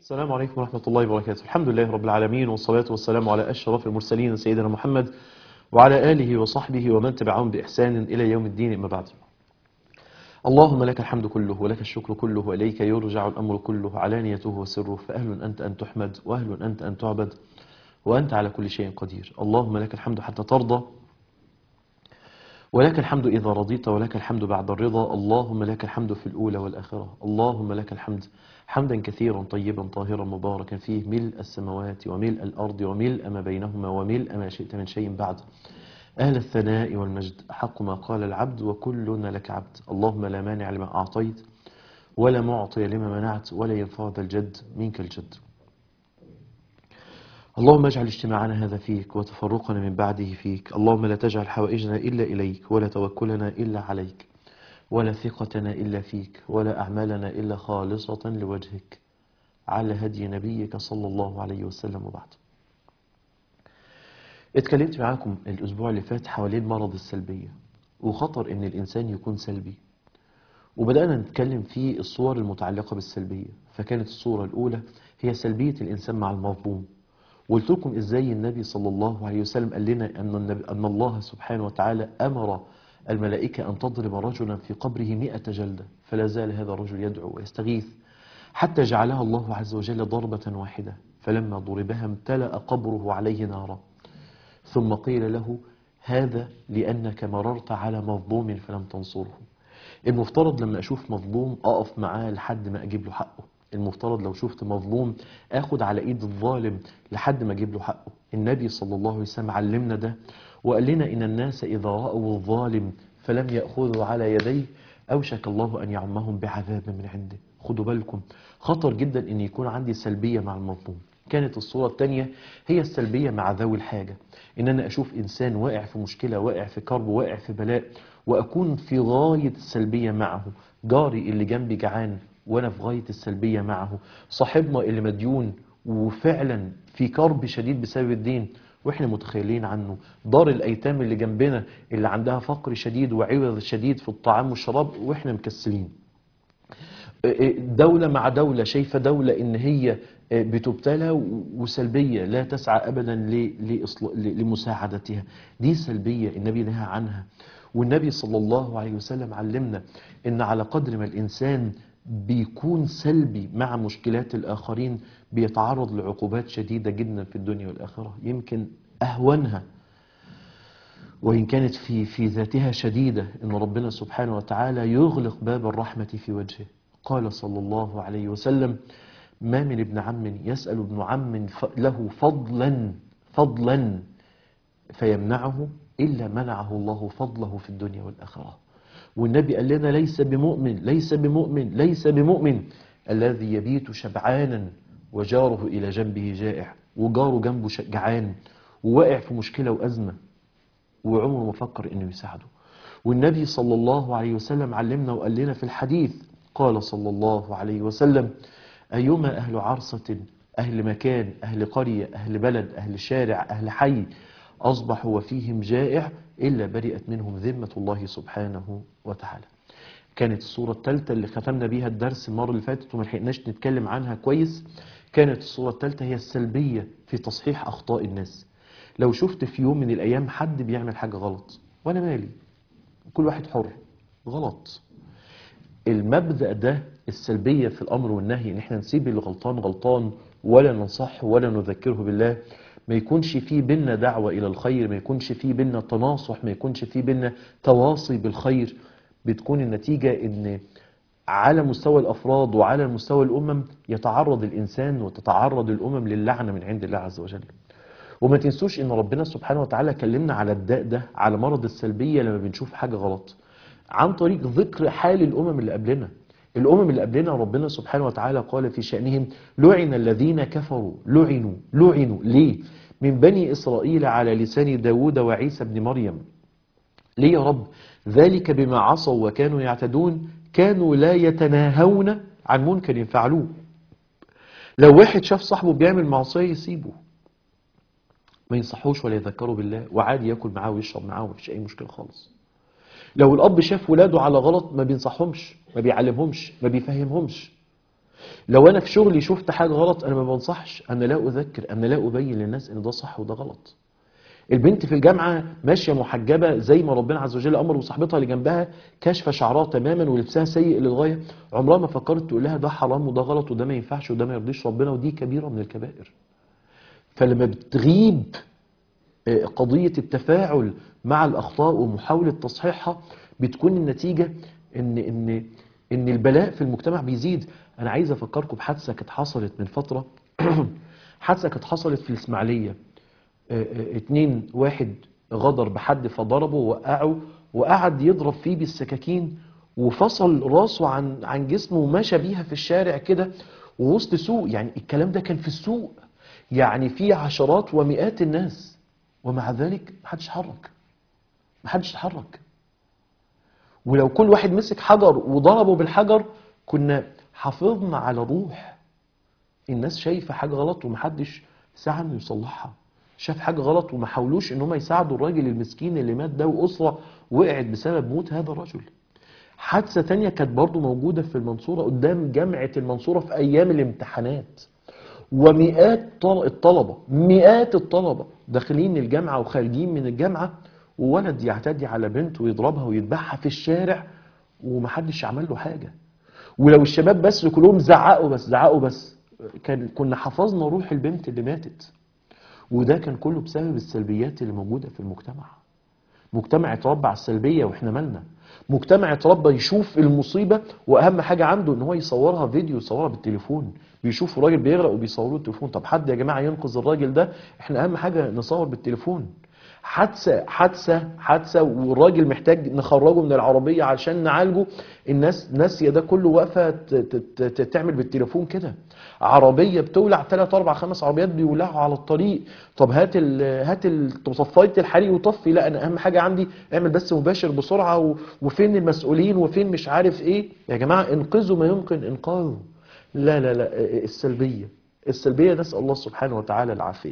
السلام عليكم ورحمة الله وبركاته الحمد لله رب العالمين والصلاة والسلام على أشرف المرسلين سيدنا محمد وعلى آله وصحبه ومن تبعهم بإحسان إلى يوم الدين أما بعد اللهم لك الحمد كله ولك الشكر كله وإليك يرجع الأمر كله علانيته وسره فأهل أنت أن تحمد وأهل أنت أن تعبد وأنت على كل شيء قدير اللهم لك الحمد حتى ترضى ولك الحمد إذا رضيت ولك الحمد بعد الرضا اللهم لك الحمد في الأولى والآخرة اللهم لك الحمد حمدا كثيرا طيبا طاهرا مباركا فيه ملء السماوات وملء الأرض وملء ما بينهما وملء ما شئت من شيء بعد أهل الثناء والمجد حق ما قال العبد وكلنا لك عبد اللهم لا مانع لما أعطيت ولا معطي لما منعت ولا ينفع ذا الجد منك الجد اللهم اجعل اجتماعنا هذا فيك وتفرقنا من بعده فيك اللهم لا تجعل حوائجنا إلا إليك ولا توكلنا إلا عليك ولا ثقتنا إلا فيك ولا أعمالنا إلا خالصة لوجهك على هدي نبيك صلى الله عليه وسلم وبعد اتكلمت معاكم الأسبوع اللي فات حوالين مرض السلبية وخطر إن الإنسان يكون سلبي وبدأنا نتكلم في الصور المتعلقة بالسلبية فكانت الصورة الأولى هي سلبية الإنسان مع المظلوم وقلت لكم إزاي النبي صلى الله عليه وسلم قال لنا أن, النبي أن الله سبحانه وتعالى أمر الملائكة أن تضرب رجلا في قبره مئة جلدة فلا زال هذا الرجل يدعو ويستغيث حتى جعلها الله عز وجل ضربة واحدة فلما ضربها امتلأ قبره عليه نارا ثم قيل له هذا لأنك مررت على مظلوم فلم تنصره المفترض لما أشوف مظلوم أقف معاه لحد ما أجيب له حقه المفترض لو شفت مظلوم اخد على ايد الظالم لحد ما اجيب له حقه النبي صلى الله عليه وسلم علمنا ده وقال لنا ان الناس اذا راوا الظالم فلم ياخذوا على يديه اوشك الله ان يعمهم بعذاب من عنده خدوا بالكم خطر جدا ان يكون عندي سلبيه مع المظلوم كانت الصورة الثانية هي السلبية مع ذوي الحاجة إن أنا أشوف إنسان واقع في مشكلة واقع في كرب واقع في بلاء وأكون في غاية السلبية معه جاري اللي جنبي جعان وانا في غايه السلبيه معه صاحبنا اللي مديون وفعلا في كرب شديد بسبب الدين واحنا متخيلين عنه دار الايتام اللي جنبنا اللي عندها فقر شديد وعوض شديد في الطعام والشراب واحنا مكسلين دولة مع دولة شايفة دولة ان هي بتبتلى وسلبية لا تسعى ابدا لمساعدتها دي سلبية النبي نهى عنها والنبي صلى الله عليه وسلم علمنا ان على قدر ما الانسان بيكون سلبي مع مشكلات الآخرين بيتعرض لعقوبات شديدة جدا في الدنيا والآخرة يمكن أهونها وإن كانت في, في ذاتها شديدة إن ربنا سبحانه وتعالى يغلق باب الرحمة في وجهه قال صلى الله عليه وسلم ما من ابن عم يسأل ابن عم له فضلا فضلا فيمنعه إلا منعه الله فضله في الدنيا والآخرة والنبي قال لنا ليس بمؤمن ليس بمؤمن ليس بمؤمن الذي يبيت شبعانا وجاره إلى جنبه جائع وجاره جنبه جعان وواقع في مشكلة وأزمة وعمره ما فكر إنه يساعده والنبي صلى الله عليه وسلم علمنا وقال لنا في الحديث قال صلى الله عليه وسلم أيما أهل عرصة أهل مكان أهل قرية أهل بلد أهل شارع أهل حي أصبحوا وفيهم جائع إلا برئت منهم ذمة الله سبحانه وتعالى كانت الصورة الثالثة اللي ختمنا بيها الدرس المرة اللي فاتت وما لحقناش نتكلم عنها كويس كانت الصورة الثالثة هي السلبية في تصحيح أخطاء الناس لو شفت في يوم من الأيام حد بيعمل حاجة غلط وأنا مالي كل واحد حر غلط المبدأ ده السلبية في الأمر والنهي إن احنا نسيب اللي غلطان غلطان ولا ننصحه ولا نذكره بالله ما يكونش فيه بينا دعوة إلى الخير ما يكونش فيه بينا تناصح ما يكونش فيه بينا تواصي بالخير بتكون النتيجة إن على مستوى الأفراد وعلى مستوى الأمم يتعرض الإنسان وتتعرض الأمم للعنة من عند الله عز وجل وما تنسوش إن ربنا سبحانه وتعالى كلمنا على الداء ده على مرض السلبية لما بنشوف حاجة غلط عن طريق ذكر حال الأمم اللي قبلنا الأمم اللي قبلنا ربنا سبحانه وتعالى قال في شأنهم لعن الذين كفروا لعنوا لعنوا ليه من بني إسرائيل على لسان داود وعيسى بن مريم ليه يا رب ذلك بما عصوا وكانوا يعتدون كانوا لا يتناهون عن منكر يفعلوه لو واحد شاف صاحبه بيعمل معصية يسيبه ما ينصحوش ولا يذكروا بالله وعادي ياكل معاه ويشرب معاه ومفيش أي مشكلة خالص لو الأب شاف ولاده على غلط ما بينصحهمش ما بيعلمهمش ما بيفهمهمش لو انا في شغلي شفت حاجه غلط انا ما بنصحش انا لا اذكر انا لا ابين للناس ان ده صح وده غلط البنت في الجامعه ماشيه محجبه زي ما ربنا عز وجل امر وصاحبتها اللي جنبها كاشفه شعرها تماما ولبسها سيء للغايه عمرها ما فكرت تقول لها ده حرام وده غلط وده ما ينفعش وده ما يرضيش ربنا ودي كبيره من الكبائر فلما بتغيب آه، قضيه التفاعل مع الاخطاء ومحاوله تصحيحها بتكون النتيجه ان ان ان البلاء في المجتمع بيزيد انا عايز افكركم بحادثه كانت حصلت من فتره حادثه كانت حصلت في الاسماعيليه آه، آه، اتنين واحد غدر بحد فضربه ووقعه وقعد يضرب فيه بالسكاكين وفصل راسه عن عن جسمه ومشى بيها في الشارع كده ووسط سوق يعني الكلام ده كان في السوق يعني في عشرات ومئات الناس ومع ذلك محدش حرك محدش اتحرك ولو كل واحد مسك حجر وضربه بالحجر كنا حافظنا على روح الناس شايفه حاجه غلط ومحدش سعى انه يصلحها شاف حاجه غلط وما حاولوش ان هم يساعدوا الراجل المسكين اللي مات ده واسره وقعت بسبب موت هذا الرجل حادثه تانية كانت برضو موجوده في المنصوره قدام جامعه المنصوره في ايام الامتحانات ومئات طل- الطلبه مئات الطلبه داخلين الجامعه وخارجين من الجامعه وولد يعتدي على بنت ويضربها ويذبحها في الشارع ومحدش عمل له حاجه ولو الشباب بس كلهم زعقوا بس زعقوا بس كان كنا حفظنا روح البنت اللي ماتت وده كان كله بسبب السلبيات اللي موجوده في المجتمع مجتمع اتربى على السلبيه واحنا مالنا مجتمع اتربى يشوف المصيبه واهم حاجه عنده ان هو يصورها فيديو يصورها بالتليفون بيشوفوا راجل بيغرق وبيصوروه التليفون طب حد يا جماعه ينقذ الراجل ده احنا اهم حاجه نصور بالتليفون حادثه حادثه حادثه والراجل محتاج نخرجه من العربيه عشان نعالجه الناس ناسيه ده كله واقفه ت- ت- ت- تعمل بالتليفون كده عربيه بتولع ثلاث اربع خمس عربيات بيولعوا على الطريق طب هات ال هات ال- طفايه الحريق وطفي لا انا اهم حاجه عندي اعمل بس مباشر بسرعه و- وفين المسؤولين وفين مش عارف ايه يا جماعه انقذوا ما يمكن انقاذه لا لا لا السلبيه السلبيه نسال الله سبحانه وتعالى العافيه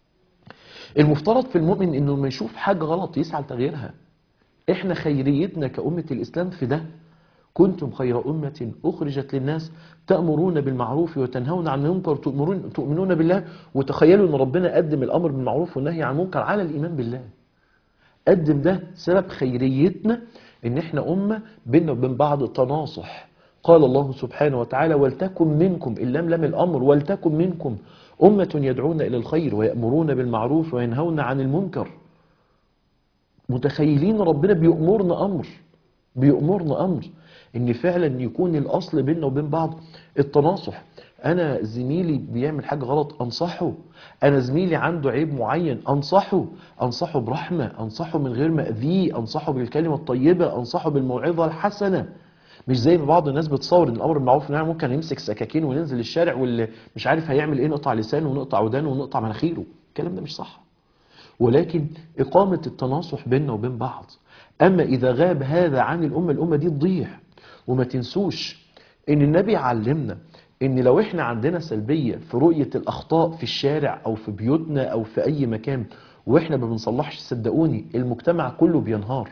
المفترض في المؤمن انه لما يشوف حاجه غلط يسعى لتغييرها احنا خيريتنا كأمة الإسلام في ده كنتم خير أمة أخرجت للناس تأمرون بالمعروف وتنهون عن المنكر تؤمرون تؤمنون بالله وتخيلوا أن ربنا قدم الأمر بالمعروف والنهي عن المنكر على الإيمان بالله قدم ده سبب خيريتنا ان احنا امه بينا وبين بعض تناصح قال الله سبحانه وتعالى ولتكن منكم ان لم لم الامر ولتكن منكم امه يدعون الى الخير ويامرون بالمعروف وينهون عن المنكر متخيلين ربنا بيأمرنا امر بيأمرنا امر ان فعلا يكون الاصل بيننا وبين بعض التناصح انا زميلي بيعمل حاجه غلط انصحه انا زميلي عنده عيب معين انصحه انصحه برحمه انصحه من غير ما اذيه انصحه بالكلمه الطيبه انصحه بالموعظه الحسنه مش زي ما بعض الناس بتصور ان الامر بالمعروف والنهي عن المنكر نمسك سكاكين وننزل الشارع واللي مش عارف هيعمل ايه نقطع لسانه ونقطع ودانه ونقطع مناخيره الكلام ده مش صح ولكن إقامة التناصح بيننا وبين بعض أما إذا غاب هذا عن الأمة الأمة دي تضيع وما تنسوش إن النبي علمنا إن لو إحنا عندنا سلبية في رؤية الأخطاء في الشارع أو في بيوتنا أو في أي مكان وإحنا ما بنصلحش صدقوني المجتمع كله بينهار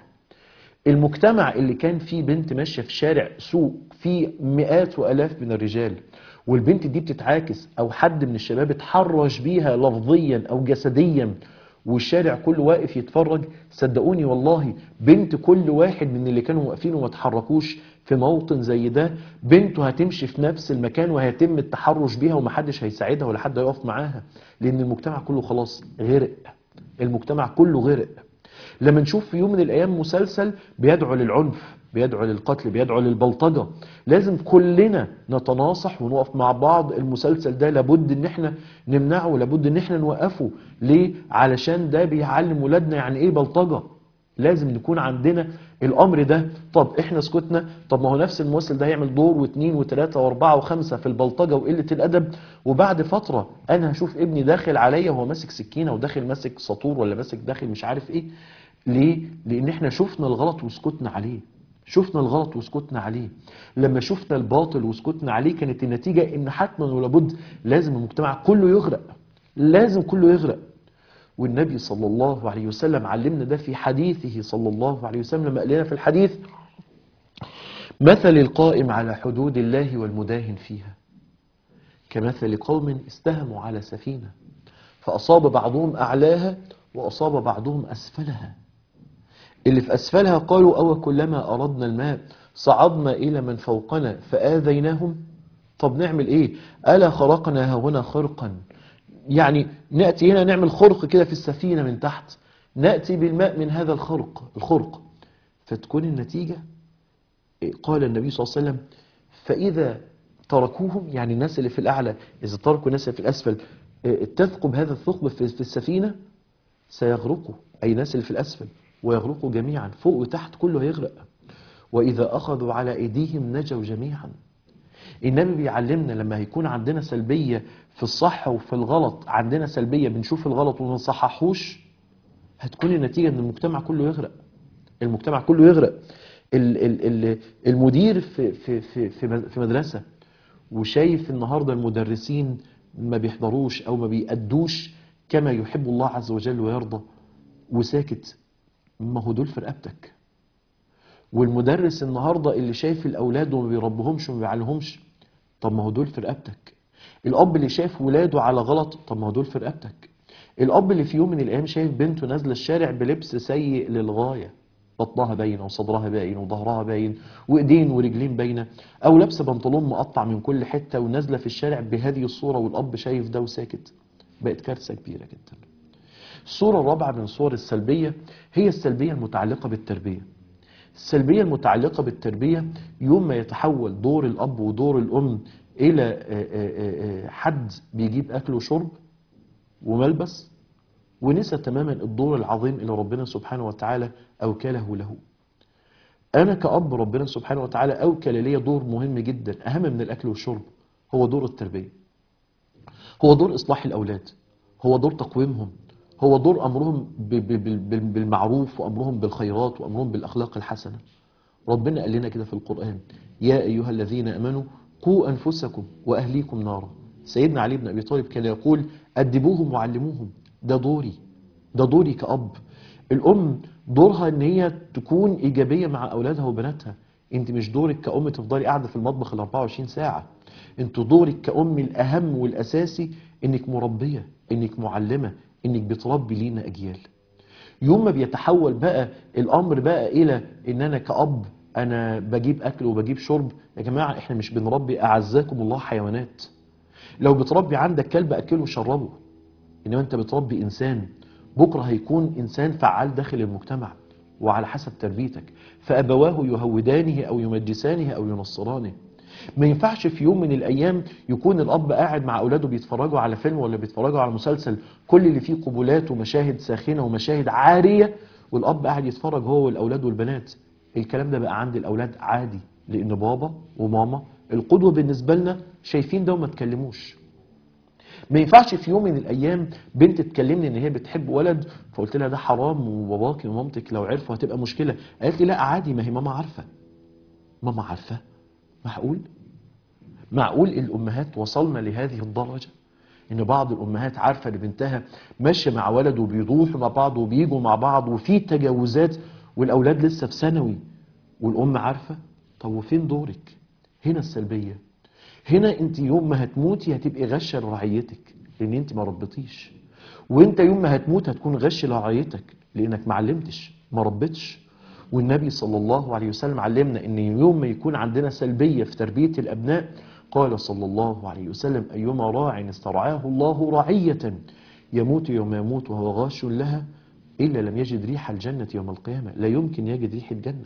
المجتمع اللي كان فيه بنت ماشية في شارع سوق فيه مئات وألاف من الرجال والبنت دي بتتعاكس أو حد من الشباب اتحرش بيها لفظيا أو جسديا والشارع كله واقف يتفرج صدقوني والله بنت كل واحد من اللي كانوا واقفين وما اتحركوش في موطن زي ده بنته هتمشي في نفس المكان وهيتم التحرش بيها ومحدش هيساعدها ولا حد هيقف معاها لأن المجتمع كله خلاص غرق المجتمع كله غرق لما نشوف في يوم من الايام مسلسل بيدعو للعنف بيدعو للقتل بيدعو للبلطجه لازم كلنا نتناصح ونقف مع بعض المسلسل ده لابد ان احنا نمنعه لابد ان احنا نوقفه ليه علشان ده بيعلم ولادنا يعني ايه بلطجه لازم نكون عندنا الامر ده طب احنا سكتنا طب ما هو نفس الممثل ده هيعمل دور واثنين وثلاثه واربعه وخمسه في البلطجه وقله الادب وبعد فتره انا هشوف ابني داخل عليا وهو ماسك سكينه وداخل ماسك سطور ولا ماسك داخل مش عارف ايه ليه؟ لان احنا شفنا الغلط وسكتنا عليه شفنا الغلط وسكتنا عليه لما شفنا الباطل وسكتنا عليه كانت النتيجه ان حتما ولابد لازم المجتمع كله يغرق لازم كله يغرق والنبي صلى الله عليه وسلم علمنا ده في حديثه صلى الله عليه وسلم لما قال لنا في الحديث مثل القائم على حدود الله والمداهن فيها كمثل قوم استهموا على سفينة فأصاب بعضهم أعلاها وأصاب بعضهم أسفلها اللي في أسفلها قالوا أو كلما أردنا الماء صعدنا إلى من فوقنا فآذيناهم طب نعمل إيه ألا خرقنا هنا خرقا يعني نأتي هنا نعمل خرق كده في السفينة من تحت نأتي بالماء من هذا الخرق الخرق فتكون النتيجة قال النبي صلى الله عليه وسلم فإذا تركوهم يعني الناس اللي في الأعلى إذا تركوا الناس اللي في الأسفل تثقب هذا الثقب في في السفينة سيغرقوا أي الناس اللي في الأسفل ويغرقوا جميعا فوق وتحت كله هيغرق وإذا أخذوا على أيديهم نجوا جميعا النبي بيعلمنا لما هيكون عندنا سلبية في الصح وفي الغلط عندنا سلبية بنشوف الغلط وما نصححوش هتكون النتيجة ان المجتمع كله يغرق المجتمع كله يغرق ال ال ال المدير في في في في مد- في مدرسة وشايف النهارده المدرسين ما بيحضروش او ما بيأدوش كما يحب الله عز وجل ويرضى وساكت ما هو دول في رقبتك والمدرس النهارده اللي شايف الاولاد وما بيربهمش وما بيعلمهمش طب ما هو دول في رقبتك الاب اللي شايف ولاده على غلط طب ما هو دول في رقبتك الاب اللي في يوم من الايام شايف بنته نازله الشارع بلبس سيء للغايه بطنها باين وصدرها باين وظهرها باين وايدين ورجلين باينه او لابسه بنطلون مقطع من كل حته ونازله في الشارع بهذه الصوره والاب شايف ده وساكت بقت كارثه كبيره جدا الصوره الرابعه من الصور السلبيه هي السلبيه المتعلقه بالتربيه السلبية المتعلقة بالتربية يوم ما يتحول دور الأب ودور الأم إلى آه، آه، آه، حد بيجيب أكل وشرب وملبس ونسى تماما الدور العظيم اللي ربنا سبحانه وتعالى أوكله له أنا كأب ربنا سبحانه وتعالى أوكل لي دور مهم جدا أهم من الأكل والشرب هو دور التربية هو دور إصلاح الأولاد هو دور تقويمهم هو دور أمرهم ب- ب- بال- بال- بالمعروف وأمرهم بالخيرات وأمرهم بالأخلاق الحسنة ربنا قال لنا كده في القرآن يا أيها الذين أمنوا قوا أنفسكم وأهليكم نارا سيدنا علي بن أبي طالب كان يقول أدبوهم وعلموهم ده دوري ده دوري كأب الأم دورها إن هي تكون إيجابية مع أولادها وبناتها أنت مش دورك كأم تفضلي قاعدة في المطبخ ال 24 ساعة أنت دورك كأم الأهم والأساسي إنك مربية إنك معلمة إنك بتربي لينا أجيال يوم ما بيتحول بقى الامر بقى الى ان انا كأب انا بجيب اكل وبجيب شرب يا جماعه احنا مش بنربي اعزكم الله حيوانات لو بتربي عندك كلب اكله وشربه انما انت بتربي انسان بكره هيكون انسان فعال داخل المجتمع وعلى حسب تربيتك فابواه يهودانه او يمجسانه او ينصرانه ما ينفعش في يوم من الايام يكون الاب قاعد مع اولاده بيتفرجوا على فيلم ولا بيتفرجوا على مسلسل كل اللي فيه قبلات ومشاهد ساخنه ومشاهد عاريه والاب قاعد يتفرج هو والاولاد والبنات الكلام ده بقى عند الاولاد عادي لان بابا وماما القدوه بالنسبه لنا شايفين ده وما تكلموش ما ينفعش في يوم من الايام بنت تكلمني ان هي بتحب ولد فقلت لها ده حرام وباباك ومامتك لو عرفوا هتبقى مشكله قالت لي لا عادي ما هي ماما عارفه ماما عارفه معقول معقول الامهات وصلنا لهذه الدرجه ان بعض الامهات عارفه ان بنتها ماشيه مع ولد وبيروحوا مع بعض وبيجوا مع بعض وفي تجاوزات والاولاد لسه في ثانوي والام عارفه طب وفين دورك هنا السلبيه هنا انت يوم ما هتموتي هتبقي غشه لرعيتك لان انت ما ربيتيش وانت يوم ما هتموت هتكون غش لرعيتك لانك ما علمتش ما ربيتش والنبي صلى الله عليه وسلم علمنا ان يوم ما يكون عندنا سلبيه في تربيه الابناء قال صلى الله عليه وسلم ايما راع استرعاه الله رعيه يموت يوم يموت وهو غاش لها الا لم يجد ريح الجنه يوم القيامه لا يمكن يجد ريح الجنه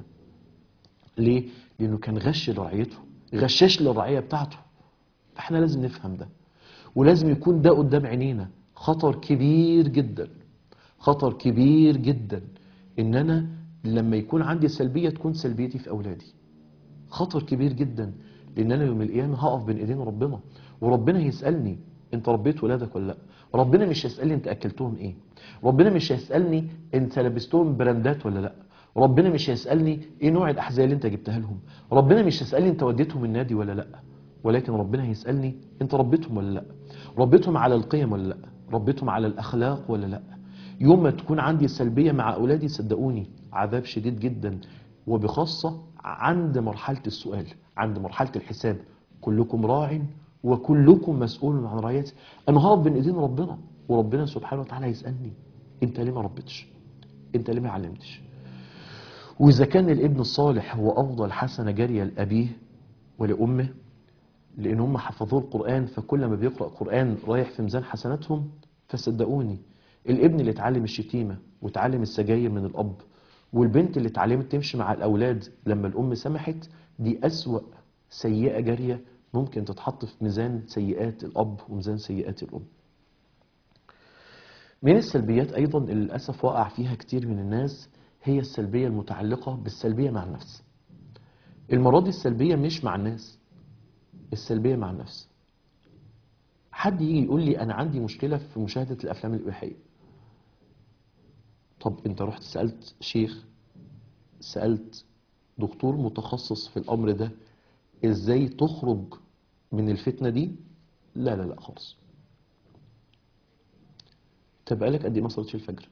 ليه؟ لأنه كان غش لرعيته غشاش للرعية بتاعته فاحنا لازم نفهم ده ولازم يكون ده قدام عينينا خطر كبير جدا خطر كبير جدا ان انا لما يكون عندي سلبية تكون سلبيتي في اولادي خطر كبير جدا لان انا يوم القيامه هقف بين ايدين ربنا وربنا هيسالني انت ربيت ولادك ولا لا ربنا مش هيسالني انت اكلتهم ايه ربنا مش هيسالني انت لبستهم براندات ولا لا ربنا مش هيسالني ايه نوع الاحذيه اللي انت جبتها لهم ربنا مش هيسالني انت وديتهم النادي ولا لا ولكن ربنا هيسالني انت ربيتهم ولا لا ربيتهم على القيم ولا لا ربيتهم على الاخلاق ولا لا يوم ما تكون عندي سلبيه مع اولادي صدقوني عذاب شديد جدا وبخاصه عند مرحله السؤال عند مرحله الحساب كلكم راع وكلكم مسؤول عن رعيته انا هقف بين ايدين ربنا وربنا سبحانه وتعالى يسالني انت ليه ما ربيتش انت ليه ما علمتش واذا كان الابن الصالح هو افضل حسنه جاريه لابيه ولامه لان هم حفظوه القران فكل ما بيقرا قران رايح في ميزان حسناتهم فصدقوني الابن اللي اتعلم الشتيمه واتعلم السجاير من الاب والبنت اللي اتعلمت تمشي مع الاولاد لما الام سمحت دي اسوا سيئه جاريه ممكن تتحط في ميزان سيئات الاب وميزان سيئات الام من السلبيات ايضا اللي للاسف وقع فيها كتير من الناس هي السلبيه المتعلقه بالسلبيه مع النفس المره دي السلبيه مش مع الناس السلبيه مع النفس حد يجي يقول لي انا عندي مشكله في مشاهده الافلام الاباحيه طب انت رحت سالت شيخ سالت دكتور متخصص في الامر ده ازاي تخرج من الفتنه دي لا لا لا خالص طب بقالك قد ايه ما صليتش الفجر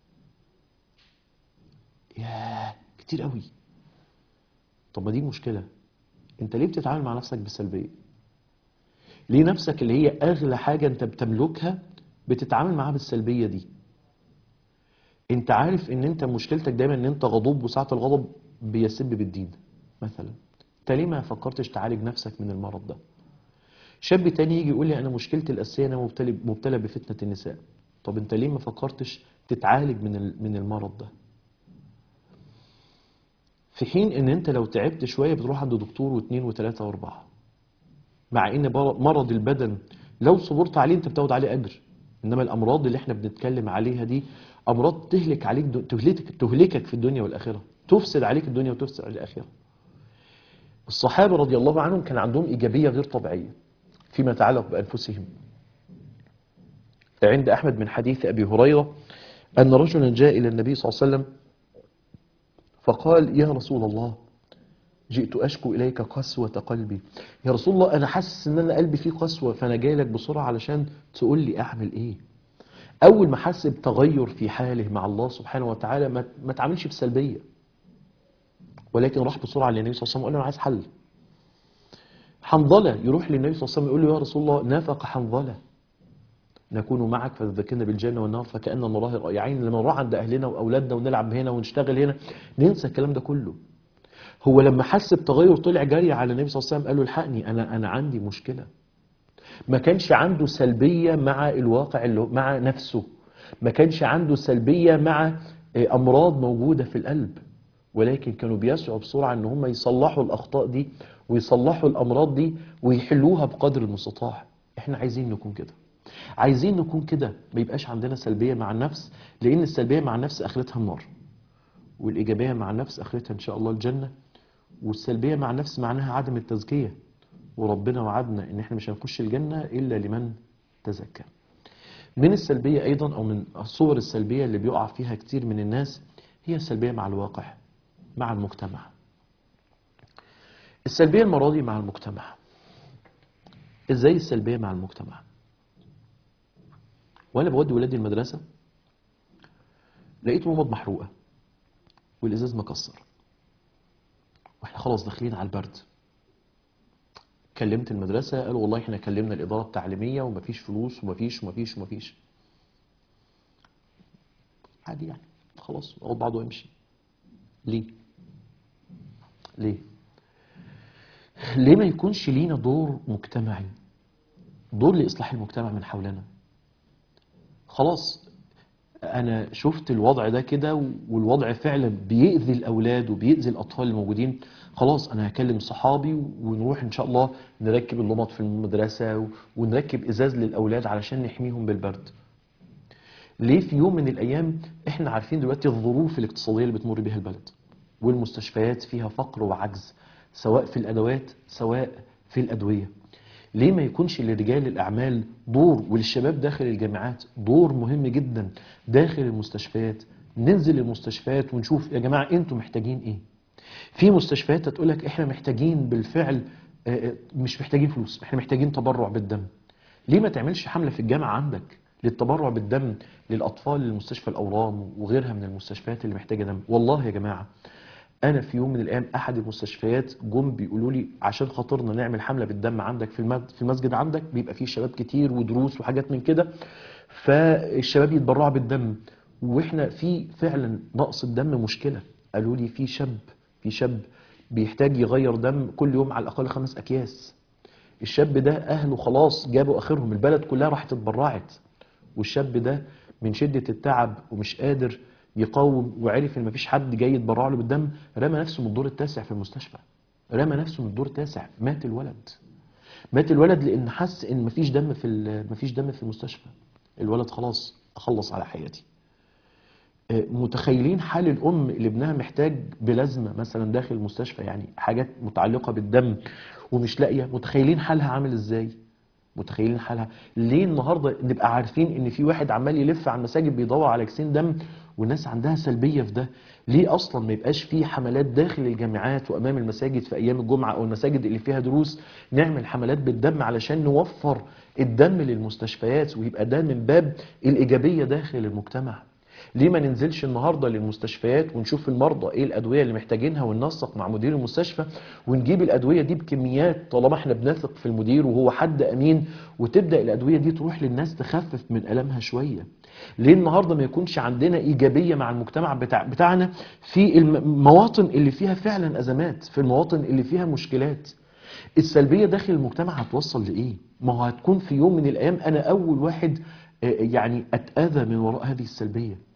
ياه كتير قوي طب ما دي مشكله انت ليه بتتعامل مع نفسك بسلبيه ليه نفسك اللي هي اغلى حاجه انت بتملكها بتتعامل معاها بالسلبيه دي انت عارف ان انت مشكلتك دايما ان انت غضوب وساعه الغضب بيسب بالدين مثلا انت ليه ما فكرتش تعالج نفسك من المرض ده شاب تاني يجي يقول لي انا مشكلتي الاساسيه انا مبتلى مبتلى بفتنه النساء طب انت ليه ما فكرتش تتعالج من ال- من المرض ده في حين ان انت لو تعبت شويه بتروح عند دكتور واثنين وثلاثه واربعه مع ان بر- مرض البدن لو صبرت عليه انت بتاخد عليه اجر انما الامراض اللي احنا بنتكلم عليها دي امراض تهلك عليك دو- تهلكك تهلكك في الدنيا والاخره تفسد عليك الدنيا وتفسد عليك الاخره الصحابه رضي الله عنهم كان عندهم ايجابيه غير طبيعيه فيما يتعلق بانفسهم عند احمد من حديث ابي هريره ان رجلا جاء الى النبي صلى الله عليه وسلم فقال يا رسول الله جئت اشكو اليك قسوه قلبي يا رسول الله انا حاسس ان انا قلبي فيه قسوه فانا جاي لك بسرعه علشان تقول لي اعمل ايه اول ما حس بتغير في حاله مع الله سبحانه وتعالى ما ما تعملش بسلبيه ولكن راح بسرعه للنبي صلى الله عليه وسلم وقال له انا عايز حل حنظله يروح للنبي صلى الله عليه وسلم يقول له يا رسول الله نافق حنظله نكون معك فتذكرنا بالجنه والنار فكأن الله رائعين لما نروح عند اهلنا واولادنا ونلعب هنا ونشتغل هنا ننسى الكلام ده كله هو لما حس بتغير طلع جري على النبي صلى الله عليه وسلم قال له الحقني انا انا عندي مشكله ما كانش عنده سلبيه مع الواقع اللي هو- مع نفسه ما كانش عنده سلبيه مع آه، امراض موجوده في القلب ولكن كانوا بيسعوا بسرعه ان هم يصلحوا الاخطاء دي ويصلحوا الامراض دي ويحلوها بقدر المستطاع احنا عايزين نكون كده عايزين نكون كده ما يبقاش عندنا سلبيه مع النفس لان السلبيه مع النفس اخرتها النار والايجابيه مع النفس اخرتها ان شاء الله الجنه والسلبيه مع النفس معناها عدم التزكيه وربنا وعدنا ان احنا مش هنخش الجنه الا لمن تزكى من السلبيه ايضا او من الصور السلبيه اللي بيقع فيها كتير من الناس هي السلبيه مع الواقع مع المجتمع السلبيه المره دي مع المجتمع ازاي السلبيه مع المجتمع وانا بودي ولادي المدرسه لقيت رمض محروقه والازاز مكسر واحنا خلاص داخلين على البرد كلمت المدرسة قالوا والله احنا كلمنا الإدارة التعليمية ومفيش فلوس ومفيش ومفيش ومفيش عادي يعني خلاص اخد بعضه وامشي ليه ليه ليه ما يكونش لينا دور مجتمعي دور لإصلاح المجتمع من حولنا خلاص انا شفت الوضع ده كده والوضع فعلا بيأذي الاولاد وبيأذي الاطفال الموجودين خلاص انا هكلم صحابي ونروح ان شاء الله نركب اللمط في المدرسه ونركب ازاز للاولاد علشان نحميهم بالبرد ليه في يوم من الايام احنا عارفين دلوقتي الظروف الاقتصاديه اللي بتمر بها البلد والمستشفيات فيها فقر وعجز سواء في الادوات سواء في الادويه ليه ما يكونش لرجال الأعمال دور وللشباب داخل الجامعات دور مهم جدا داخل المستشفيات ننزل المستشفيات ونشوف يا جماعة انتوا محتاجين ايه في مستشفيات هتقول لك احنا محتاجين بالفعل آه، آه، مش محتاجين فلوس احنا محتاجين تبرع بالدم ليه ما تعملش حملة في الجامعة عندك للتبرع بالدم للأطفال لمستشفى الأورام وغيرها من المستشفيات اللي محتاجة دم والله يا جماعة انا في يوم من الايام احد المستشفيات جم بيقولوا لي عشان خاطرنا نعمل حمله بالدم عندك في المد- في المسجد عندك بيبقى فيه شباب كتير ودروس وحاجات من كده فالشباب يتبرعوا بالدم واحنا في فعلا نقص الدم مشكله قالوا لي في شاب في شاب بيحتاج يغير دم كل يوم على الاقل خمس اكياس الشاب ده اهله خلاص جابوا اخرهم البلد كلها راحت اتبرعت والشاب ده من شدة التعب ومش قادر يقاوم وعرف ان مفيش حد جاي يتبرع له بالدم رمى نفسه من الدور التاسع في المستشفى رمى نفسه من الدور التاسع مات الولد مات الولد لان حس ان مفيش دم في ال- مفيش دم في المستشفى الولد خلاص اخلص على حياتي آه، متخيلين حال الام اللي ابنها محتاج بلازمه مثلا داخل المستشفى يعني حاجات متعلقه بالدم ومش لاقيه متخيلين حالها عامل ازاي متخيلين حالها ليه النهارده نبقى عارفين ان في واحد عمال يلف على المساجد بيدور على كيسين دم والناس عندها سلبيه في ده ليه اصلا ما يبقاش في حملات داخل الجامعات وامام المساجد في ايام الجمعه او المساجد اللي فيها دروس نعمل حملات بالدم علشان نوفر الدم للمستشفيات ويبقى ده من باب الايجابيه داخل المجتمع ليه ما ننزلش النهارده للمستشفيات ونشوف المرضى ايه الادويه اللي محتاجينها وننسق مع مدير المستشفى ونجيب الادويه دي بكميات طالما احنا بنثق في المدير وهو حد امين وتبدا الادويه دي تروح للناس تخفف من المها شويه ليه النهارده ما يكونش عندنا ايجابيه مع المجتمع بتاع بتاعنا في المواطن اللي فيها فعلا ازمات في المواطن اللي فيها مشكلات السلبيه داخل المجتمع هتوصل لايه ما هو هتكون في يوم من الايام انا اول واحد آه، يعني اتاذى من وراء هذه السلبيه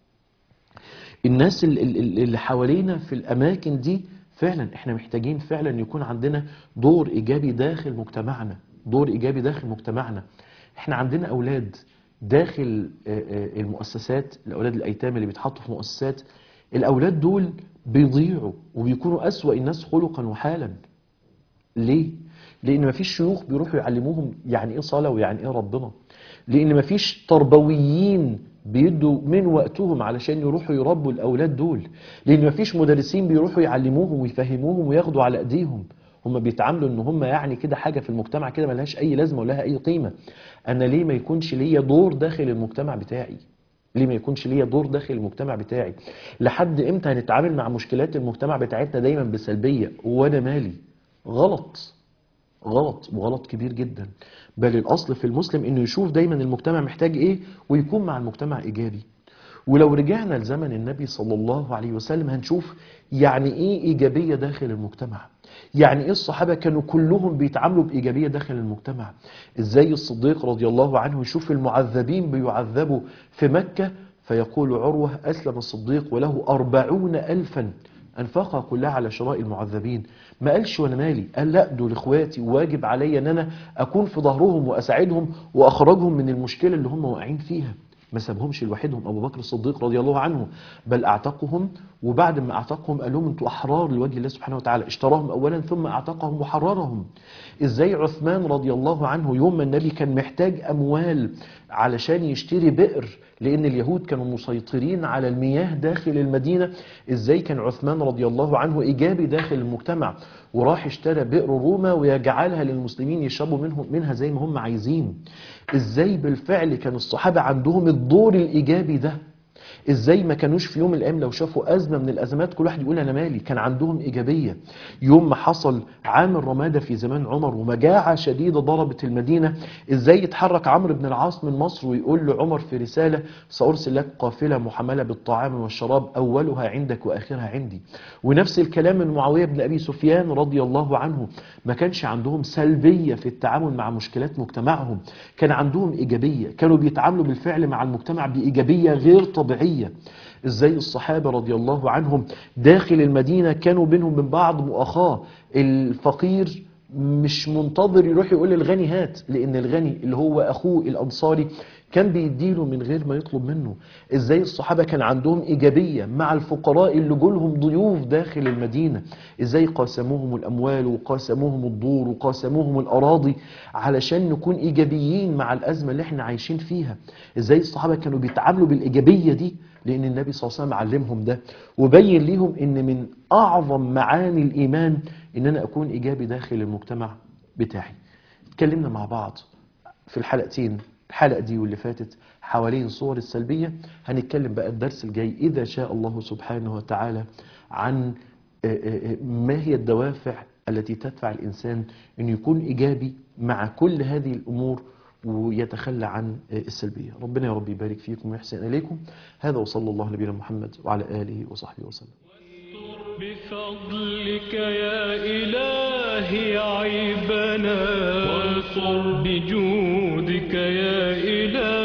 الناس ال- ال- ال- اللي حوالينا في الاماكن دي فعلا احنا محتاجين فعلا يكون عندنا دور ايجابي داخل مجتمعنا دور ايجابي داخل مجتمعنا احنا عندنا اولاد داخل آه، آه، المؤسسات الاولاد الايتام اللي بيتحطوا في مؤسسات الاولاد دول بيضيعوا وبيكونوا اسوأ الناس خلقا وحالا ليه؟ لأن مفيش شيوخ بيروحوا يعلموهم يعني إيه صلاة ويعني إيه ربنا لأن مفيش تربويين بيدوا من وقتهم علشان يروحوا يربوا الأولاد دول لأن مفيش مدرسين بيروحوا يعلموهم ويفهموهم وياخدوا على أيديهم هم بيتعاملوا ان هم يعني كده حاجة في المجتمع كده ملهاش أي لازمة ولها أي قيمة أنا ليه ما يكونش ليا دور داخل المجتمع بتاعي ليه ما يكونش ليا دور داخل المجتمع بتاعي لحد امتى هنتعامل مع مشكلات المجتمع بتاعتنا دايما بسلبية وانا مالي غلط غلط وغلط كبير جدا بل الاصل في المسلم انه يشوف دايما المجتمع محتاج ايه ويكون مع المجتمع ايجابي ولو رجعنا لزمن النبي صلى الله عليه وسلم هنشوف يعني ايه ايجابيه داخل المجتمع يعني ايه الصحابه كانوا كلهم بيتعاملوا بايجابيه داخل المجتمع ازاي الصديق رضي الله عنه يشوف المعذبين بيعذبوا في مكه فيقول عروه اسلم الصديق وله أربعون الفا انفقها كلها على شراء المعذبين ما قالش وانا مالي قال لا دول اخواتي وواجب عليا ان انا اكون في ظهرهم واساعدهم واخرجهم من المشكله اللي هم واقعين فيها ما سابهمش لوحدهم ابو بكر الصديق رضي الله عنه بل اعتقهم وبعد ما اعتقهم قال لهم انتوا احرار لوجه الله سبحانه وتعالى اشتراهم اولا ثم اعتقهم وحررهم ازاي عثمان رضي الله عنه يوم ما النبي كان محتاج اموال علشان يشتري بئر لان اليهود كانوا مسيطرين على المياه داخل المدينه ازاي كان عثمان رضي الله عنه ايجابي داخل المجتمع وراح اشترى بئر روما ويجعلها للمسلمين يشربوا منه منها زي ما هم عايزين ازاي بالفعل كان الصحابه عندهم الدور الايجابي ده ازاي ما كانوش في يوم من الايام لو شافوا ازمه من الازمات كل واحد يقول انا مالي كان عندهم ايجابيه يوم ما حصل عام الرماده في زمان عمر ومجاعه شديده ضربت المدينه ازاي يتحرك عمرو بن العاص من مصر ويقول لعمر في رساله سارسل لك قافله محمله بالطعام والشراب اولها عندك واخرها عندي ونفس الكلام من معاويه بن ابي سفيان رضي الله عنه ما كانش عندهم سلبيه في التعامل مع مشكلات مجتمعهم كان عندهم ايجابيه كانوا بيتعاملوا بالفعل مع المجتمع بايجابيه غير طبيعيه ازاي الصحابة رضي الله عنهم داخل المدينة كانوا بينهم من بعض مؤاخاة الفقير مش منتظر يروح يقول للغني هات لان الغني اللي هو اخوه الانصاري كان بيديله من غير ما يطلب منه ازاي الصحابة كان عندهم ايجابية مع الفقراء اللي جولهم ضيوف داخل المدينة ازاي قاسموهم الاموال وقاسموهم الدور وقاسموهم الاراضي علشان نكون ايجابيين مع الازمة اللي احنا عايشين فيها ازاي الصحابة كانوا بيتعاملوا بالايجابية دي لان النبي صلى الله عليه وسلم علمهم ده وبين ليهم ان من اعظم معاني الايمان ان انا اكون ايجابي داخل المجتمع بتاعي اتكلمنا مع بعض في الحلقتين الحلقة دي واللي فاتت حوالين صور السلبية هنتكلم بقى الدرس الجاي إذا شاء الله سبحانه وتعالى عن آه، آه، آه، ما هي الدوافع التي تدفع الإنسان أنه يكون إيجابي مع كل هذه الأمور ويتخلى عن آه، السلبية ربنا يا رب يبارك فيكم ويحسن إليكم هذا وصلى الله على نبينا محمد وعلى آله وصحبه وسلم بفضلك يا إلهي عيبنا وانصر بجودك يا إلهي